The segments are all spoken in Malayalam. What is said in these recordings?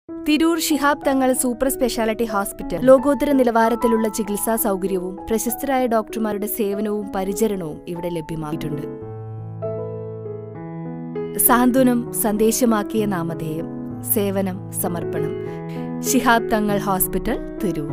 തിരൂർ ശിഹാബ് തങ്ങൾ സൂപ്പർ സ്പെഷ്യാലിറ്റി ഹോസ്പിറ്റൽ ലോകോത്തര നിലവാരത്തിലുള്ള ചികിത്സാ സൗകര്യവും പ്രശസ്തരായ ഡോക്ടർമാരുടെ സേവനവും പരിചരണവും ഇവിടെ ലഭ്യമായിട്ടുണ്ട് സാന്ത്വനം സന്ദേശമാക്കിയ നാമധേയം സേവനം സമർപ്പണം ശിഹാബ് തങ്ങൾ ഹോസ്പിറ്റൽ തിരൂർ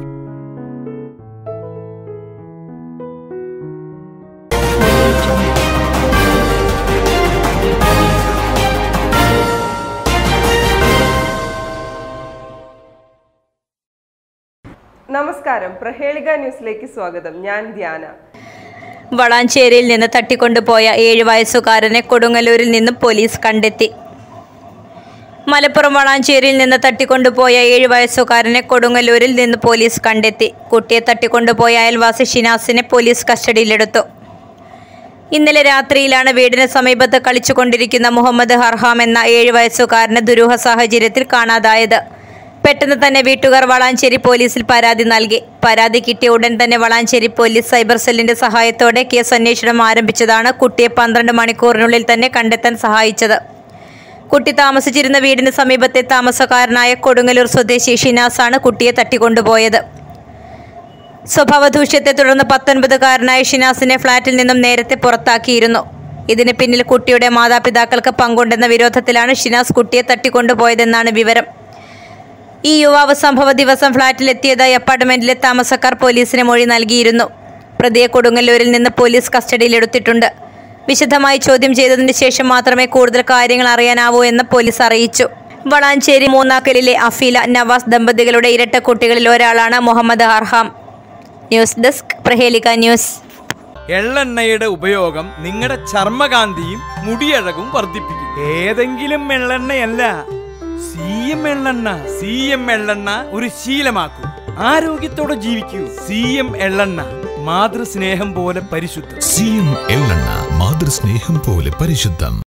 നമസ്കാരം പ്രഹേളിക ന്യൂസിലേക്ക് സ്വാഗതം ഞാൻ ധ്യാന വളാഞ്ചേരിയിൽ നിന്ന് തട്ടിക്കൊണ്ടുപോയ ഏഴ് വയസ്സുകാരനെ കൊടുങ്ങല്ലൂരിൽ നിന്നും പോലീസ് കണ്ടെത്തി മലപ്പുറം വളാഞ്ചേരിയിൽ നിന്ന് തട്ടിക്കൊണ്ടുപോയ ഏഴ് വയസ്സുകാരനെ കൊടുങ്ങല്ലൂരിൽ നിന്ന് പോലീസ് കണ്ടെത്തി കുട്ടിയെ തട്ടിക്കൊണ്ടുപോയ അയൽവാസി ഷിനാസിനെ പോലീസ് കസ്റ്റഡിയിലെടുത്തു ഇന്നലെ രാത്രിയിലാണ് വീടിന് സമീപത്ത് കളിച്ചുകൊണ്ടിരിക്കുന്ന മുഹമ്മദ് ഹർഹാം എന്ന ഏഴ് വയസ്സുകാരന് ദുരൂഹ സാഹചര്യത്തിൽ കാണാതായത് പെട്ടെന്ന് തന്നെ വീട്ടുകാർ വളാഞ്ചേരി പോലീസിൽ പരാതി നൽകി പരാതി കിട്ടിയ ഉടൻ തന്നെ വളാഞ്ചേരി പോലീസ് സൈബർ സെല്ലിന്റെ സഹായത്തോടെ കേസ് അന്വേഷണം ആരംഭിച്ചതാണ് കുട്ടിയെ പന്ത്രണ്ട് മണിക്കൂറിനുള്ളിൽ തന്നെ കണ്ടെത്താൻ സഹായിച്ചത് കുട്ടി താമസിച്ചിരുന്ന വീടിന് സമീപത്തെ താമസക്കാരനായ കൊടുങ്ങല്ലൂർ സ്വദേശി ഷിനാസാണ് കുട്ടിയെ തട്ടിക്കൊണ്ടുപോയത് സ്വഭാവദൂഷ്യത്തെ തുടർന്ന് പത്തൊൻപതുകാരനായ ഷിനാസിനെ ഫ്ളാറ്റിൽ നിന്നും നേരത്തെ പുറത്താക്കിയിരുന്നു ഇതിന് പിന്നിൽ കുട്ടിയുടെ മാതാപിതാക്കൾക്ക് പങ്കുണ്ടെന്ന വിരോധത്തിലാണ് ഷിനാസ് കുട്ടിയെ തട്ടിക്കൊണ്ടുപോയതെന്നാണ് വിവരം ഈ യുവാവ് സംഭവ ദിവസം ഫ്ളാറ്റിലെത്തിയതായി അപ്പാർട്ട്മെന്റിലെ താമസക്കാർ പോലീസിന് മൊഴി നൽകിയിരുന്നു പ്രതിയെ കൊടുങ്ങല്ലൂരിൽ നിന്ന് പോലീസ് കസ്റ്റഡിയിലെടുത്തിട്ടുണ്ട് വിശദമായി ചോദ്യം ചെയ്തതിന് ശേഷം മാത്രമേ കൂടുതൽ കാര്യങ്ങൾ അറിയാനാവൂ എന്ന് പോലീസ് അറിയിച്ചു വളാഞ്ചേരി മൂന്നാക്കലിലെ അഫീല നവാസ് ദമ്പതികളുടെ ഇരട്ട കുട്ടികളിൽ ഒരാളാണ് Muhammad Arham news desk Prahelika news എള്ളെണ്ണയുടെ ഉപയോഗം നിങ്ങളുടെ ചർമ്മകാന്തിയും മുടിയഴകും വർദ്ധിപ്പിക്കും ഏതെങ്കിലും എള്ളെണ്ണയല്ല സി എം എള്ളെണ്ണ സി എം എള്ളെണ്ണ ഒരു ശീലമാക്കൂ ആരോഗ്യത്തോടെ ജീവിക്കൂ സി എം എള്ളെണ്ണ മാതൃസ്നേഹം പോലെ പരിശുദ്ധം സി എം എള്ളെണ്ണ മാതൃസ്നേഹം പോലെ പരിശുദ്ധം